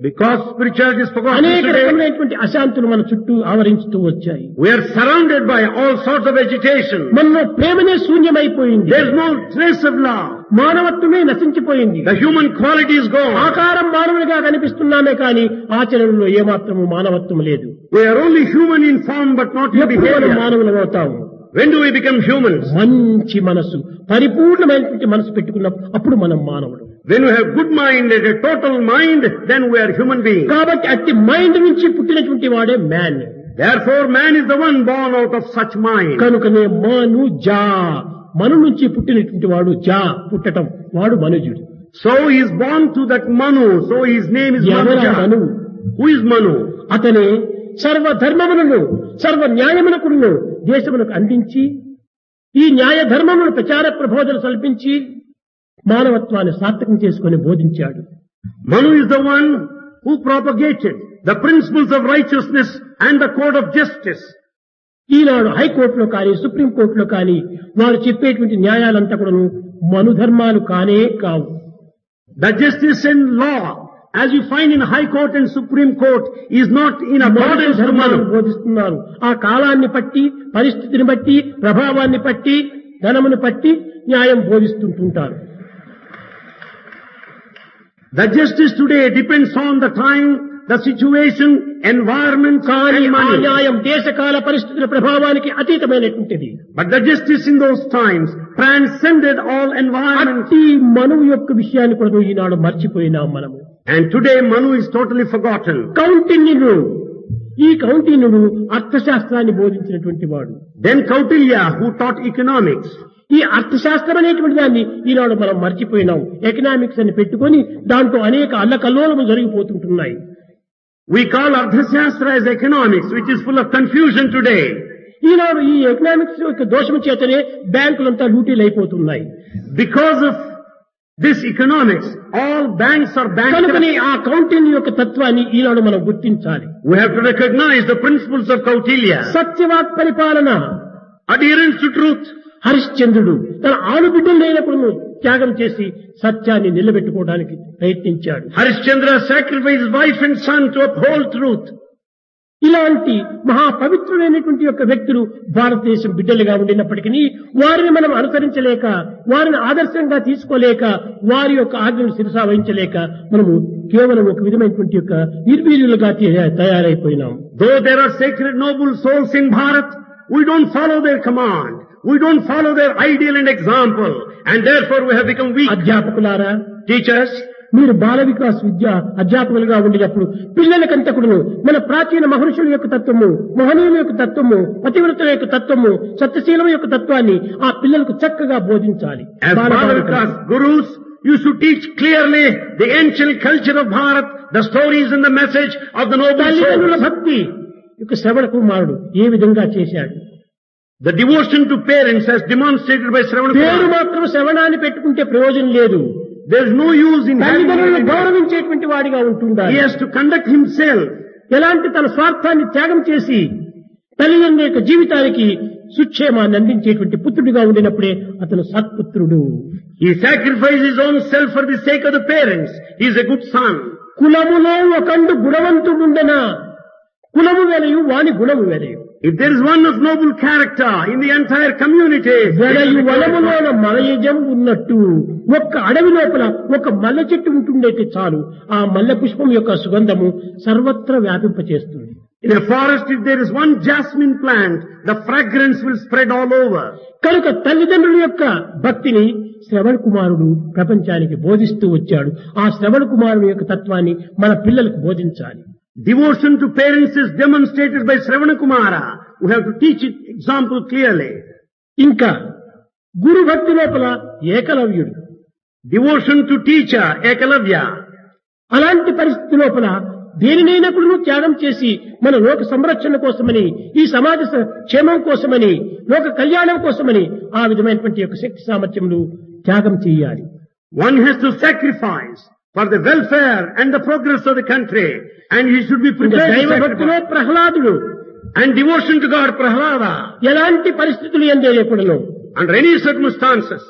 Because spirituality is forgotten అనేక today, రకమైనటువంటి అశాంతులు మన చుట్టూ ఆవరించుతూ వచ్చాయి we are surrounded by all sorts of agitation. మనలో ప్రేమనే శూన్యమైపోయింది There is no trace of love. మానవత్వమే నశించిపోయింది The human quality is gone. ఆకారం మానవునిగా కనిపిస్తున్నామే కానీ ఆచరణలో ఏమాత్రము మానవత్వం లేదు We are only human in form but not in ఎప్పుడు మనం behavior. మానవులం అవుతాము When do we become humans? మంచి మనసు పరిపూర్ణమైనటువంటి మనసు పెట్టుకున్నాం అప్పుడు మనం మానవుడు When we have good mind and a total mind, then we are human beings. కాబట్టి అట్టి మైండ్ నుంచి పుట్టినటువంటి వాడే man Therefore, man is the one born out of such mind. కనుకనే మాను జా మను నుంచి పుట్టినటువంటి వాడు జా పుట్టటం వాడు మనుజుడు So he is born to that Manu. So his name is ఎవరా Manuja. మనువు Who is Manu? అతనే సర్వ ధర్మములను సర్వ న్యాయమునకును దేశమునకు అందించి ఈ న్యాయ ధర్మములను ప్రచార ప్రబోధన కల్పించి మానవత్వాన్ని సార్థకం చేసుకొని బోధించాడు Manu is the one who propagated the principles of righteousness and the code of justice. ఈనాడు హైకోర్టులో కానీ సుప్రీంకోర్టులో కానీ వారు చెప్పేటువంటి న్యాయాలంతా కూడాను మనుధర్మాలు కానే కావు The justice and law, as you find in High Court and Supreme Court, is not in accordance to ధర్మాలను Manu. బోధిస్తున్నారు ఆ కాలాన్ని బట్టి పరిస్థితిని బట్టి ప్రభావాన్ని బట్టి ధనమును బట్టి న్యాయం బోధిస్తుంటుంటారు The justice today depends on the time, the situation, environment, కానీ and ఆ money. న్యాయం దేశకాల పరిస్థితుల ప్రభావానికి అతీతమైనటువంటిది But the justice in those times transcended all environment. అట్టి మనువు యొక్క విషయాన్ని కూడా ఈనాడు మర్చిపోయినాం మనము And today Manu is totally forgotten. కౌంటిన్యుడు ఈ కౌంటిన్యుడు అర్థశాస్త్రాన్ని బోధించినటువంటి వాడు Then Kautilya, who taught economics. ఈ అర్థశాస్త్రం అనేటువంటి దాన్ని ఈనాడు మనం మర్చిపోయినాం ఎకనామిక్స్ అని పెట్టుకొని దాంట్లో అనేక అల్లకల్లోలము జరిగిపోతుంటున్నాయి We call Ardhashastra as economics, which is full of confusion today. ఈనాడు ఈ ఎకనామిక్స్ యొక్క దోషము చేతనే బ్యాంకులంతా లూటీలు అయిపోతున్నాయి Because of this economics, all banks are కనుకని bankrupt. ఆ కౌంటిన్ యొక్క తత్వాన్ని ఈనాడు మనం గుర్తించాలి We have to recognize the principles of Kautilya. సత్యవాక్ పరిపాలన Adherence to truth. హరిశ్చంద్రుడు తన ఆలుబిడ్డలు లేనప్పుడు త్యాగం చేసి సత్యాన్ని నిలబెట్టుకోవడానికి ప్రయత్నించాడు Harishchandra sacrificed his wife and son to uphold truth. ఇలాంటి మహా పవిత్రులైనటువంటి యొక్క వ్యక్తులు భారతదేశం బిడ్డలుగా ఉండినప్పటికీ వారిని మనం అనుసరించలేక వారిని ఆదర్శంగా తీసుకోలేక వారి యొక్క ఆజ్ఞను శిరసా వహించలేక మనము కేవలం ఒక విధమైనటువంటి యొక్క నిర్వీర్యులుగా తయ- తయారైపోయినాం Though there are sacred noble souls in Bharat, we don't follow their command. We don't follow their ideal and example. And therefore we have become weak. అధ్యాపకులారా Teachers, మీరు బాల వికాస్ విద్య అధ్యాపకులుగా ఉండినప్పుడు పిల్లలకంతకుడును మన ప్రాచీన మహర్షుల యొక్క తత్వము మహనీయుల యొక్క తత్వము పతివ్రతుల యొక్క తత్వము సత్యశీలం యొక్క తత్వాన్ని ఆ పిల్లలకు చక్కగా బోధించాలి as బాల బాలికలకు. Balavikas gurus, you should teach clearly the ancient culture of Bharat, the stories and the message of the noble తల్లిదండ్రుల souls. భక్తి యొక్క శ్రవణ కుమారుడు ఏ విధంగా చేశాడు The devotion to parents as demonstrated by Sravana పేరు Kumar. మాత్రం శ్రవణాన్ని పెట్టుకుంటే ప్రయోజనం లేదు There is no use in having తల్లిదండ్రులను him. గౌరవించేటువంటి వాడిగా ఉంటుండాలి He has to conduct himself. ఎలాంటి తన స్వార్థాన్ని త్యాగం చేసి తల్లిదండ్రుల యొక్క జీవితానికి సుక్షేమాన్ని అందించేటువంటి పుత్రుడిగా ఉండినప్పుడే అతను సత్పుత్రుడు He sacrificed his own self for the sake of the parents. He is a good son. కులములో ఒకండు గుణవంతుడుండెనా కులము వెలయు వాని గుణము వెలయు If there is one of noble character in the entire community, వెలయు వనములోన మలయజం ఉన్నట్టు ఒక్క అడవి లోపల ఒక మల్లె చెట్టు ఉంటుండైతే చాలు ఆ మల్లె పుష్పం యొక్క సుగంధము సర్వత్రా వ్యాపింపచేస్తుంది in a forest, if there is one jasmine plant, the fragrance will spread all over. కనుక తల్లిదండ్రుల యొక్క భక్తిని శ్రవణ కుమారుడు ప్రపంచానికి బోధిస్తూ వచ్చాడు ఆ శ్రవణ కుమారుడు యొక్క తత్వాన్ని మన పిల్లలకు బోధించాలి Devotion to parents is demonstrated by Sravana Kumara. We have to teach it example clearly. ఇంకా గురు భక్తి లోపల ఏకలవ్యుడు Devotion to teacher, Ekalavya. అలాంటి పరిస్థితి లోపల దేనినైనప్పుడు త్యాగం చేసి మన లోక సంరక్షణ కోసమని ఈ సమాజ స- క్షేమం కోసమని లోక కళ్యాణం కోసమని ఆ విధమైనటువంటి యొక్క శక్తి సామర్థ్యములు త్యాగం చేయాలి One has to sacrifice for the welfare and the progress of the country. And he should be ఇంకా prepared to దైవ భక్తిలో sacrifice. ప్రహ్లాదుడు And devotion to God, Prahlada. ఎలాంటి పరిస్థితులు ఎందే ఎప్పుడును Under any circumstances,